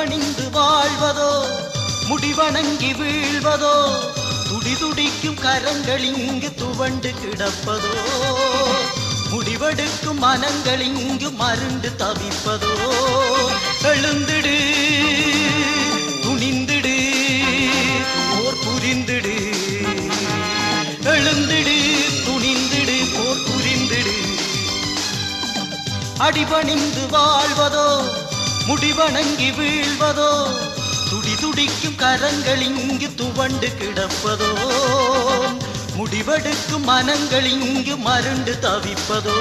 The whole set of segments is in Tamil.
அடிபணிந்து வாழ்வதோ முடிவணங்கி வீழ்வதோ துடி துடிக்கும் கரங்கள் இங்கு துவண்டு கிடப்பதோ முடிவெடுக்கும் மனங்கள் இங்கு மருண்டு தவிப்பதோ எழுந்திடு துணிந்திடு போர் புரிந்திடு எழுந்திடு துணிந்திடு போர் புரிந்திடு அடிபணிந்து வாழ்வதோ முடிவணங்கி வீழ்வதோ துடி துடிக்கும் கரங்கள் இங்கு துவண்டு கிடப்பதோ முடிவெடுக்கும் மனங்கள் இங்கு மருண்டு தவிப்பதோ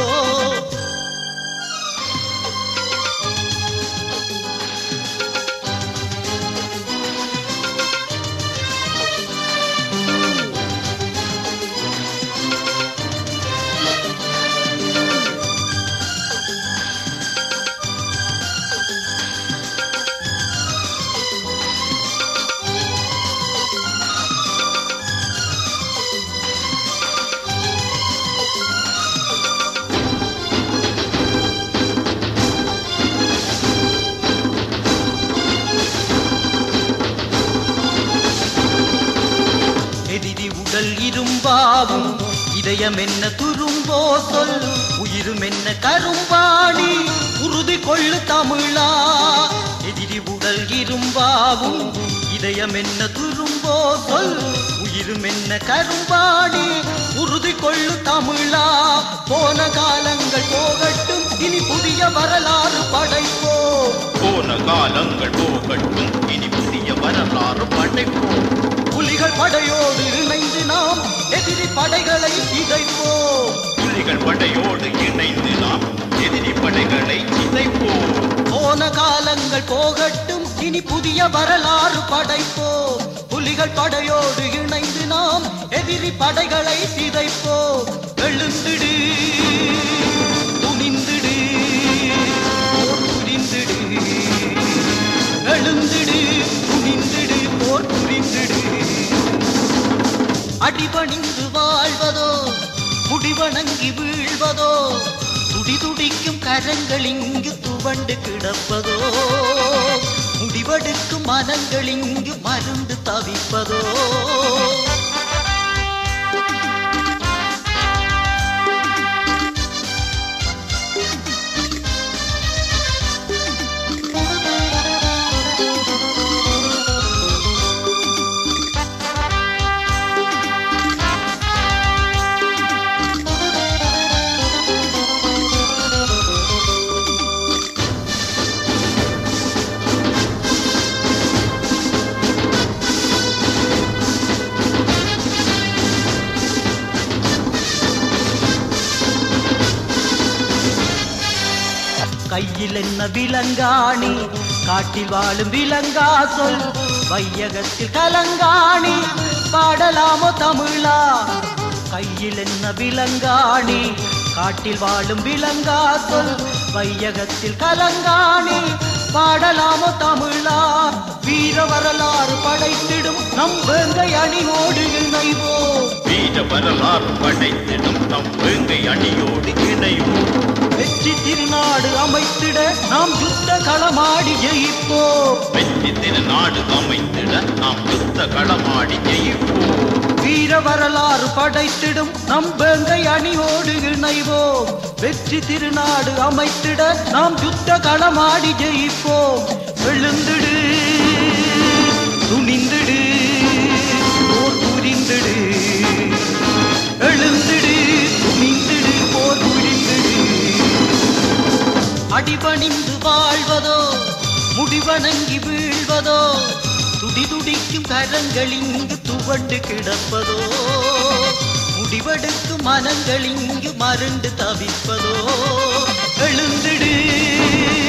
எதிரி உடல் இரும்பாவும் இதயம் என்ன துரும்போ சொல் உயிரும் என்ன கரும்பாணி உறுதி கொள்ளு தமிழா எதிரி உடல் இரும்பாவும் இதயம் என்ன துரும்போ சொல் உயிரும் என்ன கரும்பாணி உறுதி கொள்ளு தமிழா போன காலங்கள் போகட்டும் இனி புதிய வரலாறு படைப்போம் போன காலங்கள் போகட்டும் இனி புதிய வரலாறு படைப்போம் புலிகள் படையோடு இணைந்து நாம் எதிரி படைகளை சிதைப்போம் புலிகள் படையோடு இணைந்து நாம் எதிரி படைகளை சிதைப்போம் போன காலங்கள் போகட்டும் இனி புதிய வரலாறு படைப்போம் புலிகள் படையோடு இணைந்து நாம் எதிரி படைகளை சிதைப்போம் எழுந்திடு துணிந்திடு போர் புரிந்திடு எழுந்திடு துணிந்திடு போர் புரிந்திடு அடிபணிந்து வாழ்வதோ முடிவணங்கி வீழ்வதோ துடி துடிக்கும் கரங்கள் இங்கு துவண்டு கிடப்பதோ முடிவெடுக்கும் மனங்கள் இங்கு மருந்து தவிப்பதோ கையில் என்ன விலங்காணி காட்டில் வாழும் விலங்கா சொல் வையகத்தில் கலங்காணி பாடலாமோ தமிழா கையில் என்ன விலங்காணி காட்டில் வாழும் விலங்கா சொல் வையகத்தில் கலங்காணி பாடலாமோ தமிழா வீர வரலாறு படைத்திடும் நம் வேங்கை அணியோடு இணைவோம் வீர வரலாறு படைத்திடும் நம் வேங்கை அணியோடு இணைவோம் வெற்றி திருநாடு அமைத்திட நாம் யுத்த களமாடி ஜெயிப்போம் வெற்றி திருநாடு அமைத்திட நாம் யுத்த களமாடி ஜெயிப்போம் வீர வரலாறு படைத்திடும் நம் வேங்கை அணியோடு இணைவோம் வெற்றி திருநாடு அமைத்திட நாம் யுத்த களமாடி ஜெயிப்போம் எழுந்திடு துணிந்திடு போர் புரிந்திடு எழுந்திடு துணிந்திடு போர் புரிந்திடு அடிபணிந்து வாழ்வதோ முடிவணங்கி வீழ்வதோ துடி துடிக்கும் கரங்கள் இங்கு துவண்டு கிடப்பதோ முடிவெடுக்கும் மனங்கள் இங்கு மருண்டு தவிப்பதோ எழுந்திடு